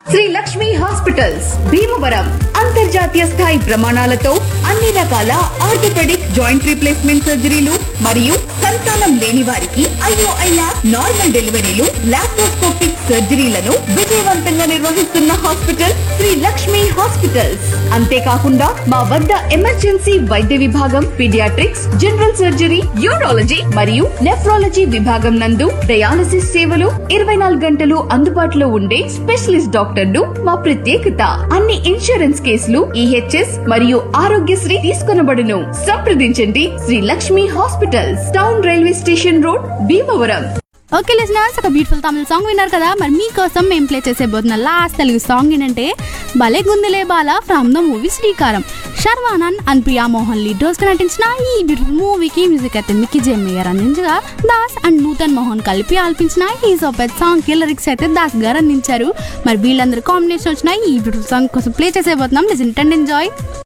Shri Lakshmi hospitals Bhimavaram అంతర్జాతీయ స్థాయి ప్రమాణాలతో అన్ని రకాల ఆర్థోపెడిక్ జాయింట్ రీప్లేస్మెంట్ సర్జరీలు మరియు సంతానం లేని వారికి ఐఓఐఆర్ నార్మల్ డెలివరీలు లాప్రోస్కోపిక్ సర్జరీలను విజయవంతంగా నిర్వహిస్తున్న హాస్పిటల్ శ్రీ లక్ష్మి హాస్పిటల్స్ అంతేకాకుండా మా వద్ద ఎమర్జెన్సీ వైద్య విభాగం పీడియాట్రిక్స్ జనరల్ సర్జరీ యూరాలజీ మరియు నెఫ్రాలజీ విభాగం నందు డయాలసిస్ సేవలు ఇరవై నాలుగు గంటలు అందుబాటులో ఉండే స్పెషలిస్ట్ డాక్టర్లు మా ప్రత్యేకత అన్ని ఇన్సూరెన్స్ కేసులు ఈహెచ్ఎస్ మరియు ఆరోగ్యశ్రీ తీసుకొనబడును సంప్రదించండి Sri Lakshmi hospitals town railway station road Bhimavaram okay listeners ఒక బ్యూటిఫుల్ తమిళ సాంగ్ విన్నారు కదా మరి మీకోసం మేము ప్లే చేసేబోతున్న లాస్ట్ తెలుగు సాంగ్ ఏంటంటే భలే గుందెలే బాల from the movie Sreekaram Sharwanand and Priya Mohan lead roles నటించిన ఈ బ్యూటిఫుల్ మూవీకి మ్యూజిక్ అయితే మిక్కీ జెమ్మయ్యారు అందించగా దాస్ అండ్ నూతన్ మోహన్ కలిపి ఆల్పించిన ఈ సోపెత్ సాంగ్ కి లిరిక్స్ అయితే దాస్ గారు అందించారు మరి వీళ్ళందరూ కాంబినేషన్ వచ్చిన ఈ బ్యూటిఫుల్ సాంగ్ కోసం ప్లే చేసేబోతున్నాం లిజన్ అండ్ ఎంజాయ్